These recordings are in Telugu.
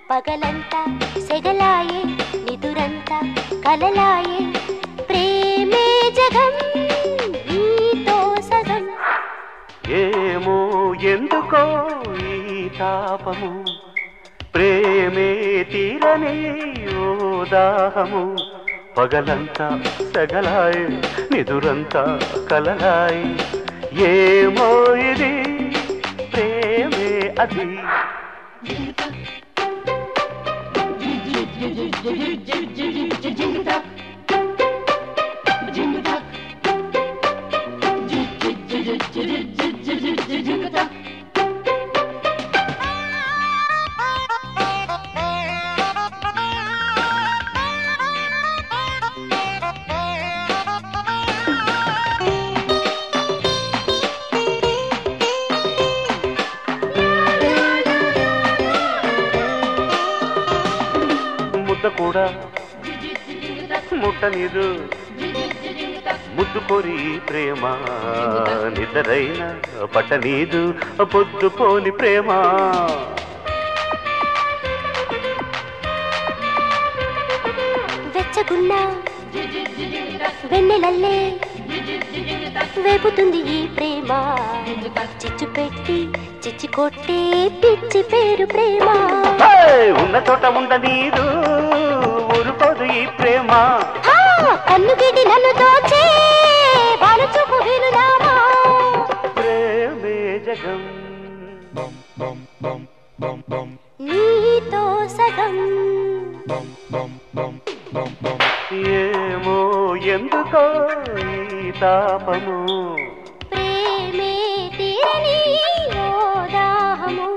పగలంతా సెగలాయే నిదురంతా కలలాయే ప్రేమే జగం నీతో సగం ఏమో ఎందుకో ఈ తాపము ప్రేమే తీరని ఓ దాహము పగలంతా సగలాయి నిదురంతా కలలాయి ఏమో ఇది ప్రేమే అది ముద్ద కూడా ముట్ట నీరు ముద్దు కొరి ప్రేమ నిద్రైన పట్ట నీదు పొద్దు పోని ప్రేమ వెచ్చగున్న వెన్నెలల్లే వేపుతుంది ఈ ప్రేమ చిచ్చు పెట్టి చిచ్చి కొట్టే పిచ్చి పేరు ప్రేమ హే! ఉన్న చోట ఉండ నీరు ఊరుకోదు ఈ ప్రేమ ఆ, కన్ను గిడి నన్ను దోచే వారు చూపు వినులామా ప్రేమే జగం నీతో సగం ఏమో ఎందుకో ఈ తాపము ప్రేమే తీరని ఓ దాహము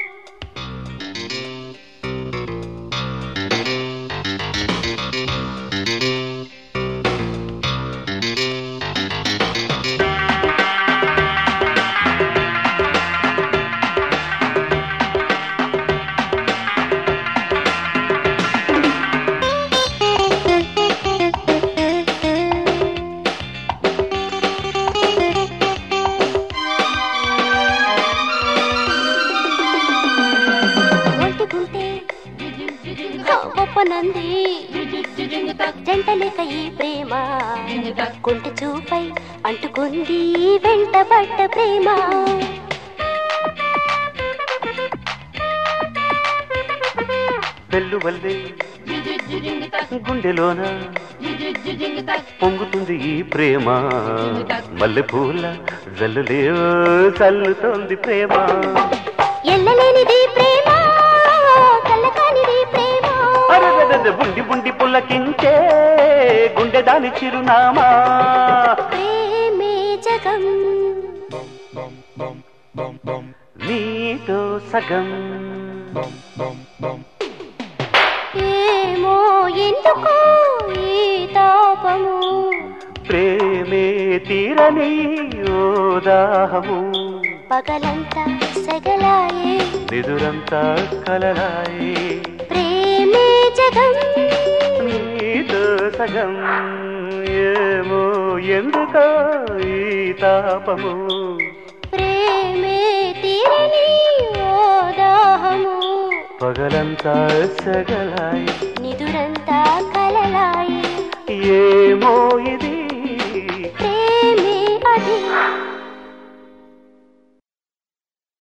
ఒంటికుంటే గొప్పనంది జంట లేక ఈ ప్రేమ కుంటి చూపై అంటుకుంది వెంటబడ్డ ప్రేమ వెళ్ళు వల్లే గుండెలోన పొంగుతుంది ఈ ప్రేమ మల్లెపూల జల్లులేవో చల్లుతోంది ప్రేమ ఎల్లలేనిది ప్రేమ కళ్ళకానిది ప్రేమ అరెరెరెరె, బుండి బుండి పుల్లకించే గుండె దాని చిరునామా ప్రేమే జగం నీతో సగం ఏమో ఎందుకో ఈ తాపము ప్రేమే తీరని ఓ దాహము పగలంతా సెగలాయే నిదురంతా కలలాయి ప్రేమే జగం నీతో సగం ఏమో ఎందుకో ఈ తాపము ప్రేమే తీరని ఓ దాహము పగలంతా సగలాయి నిదురంతా కలలాయి ఏమో ఇది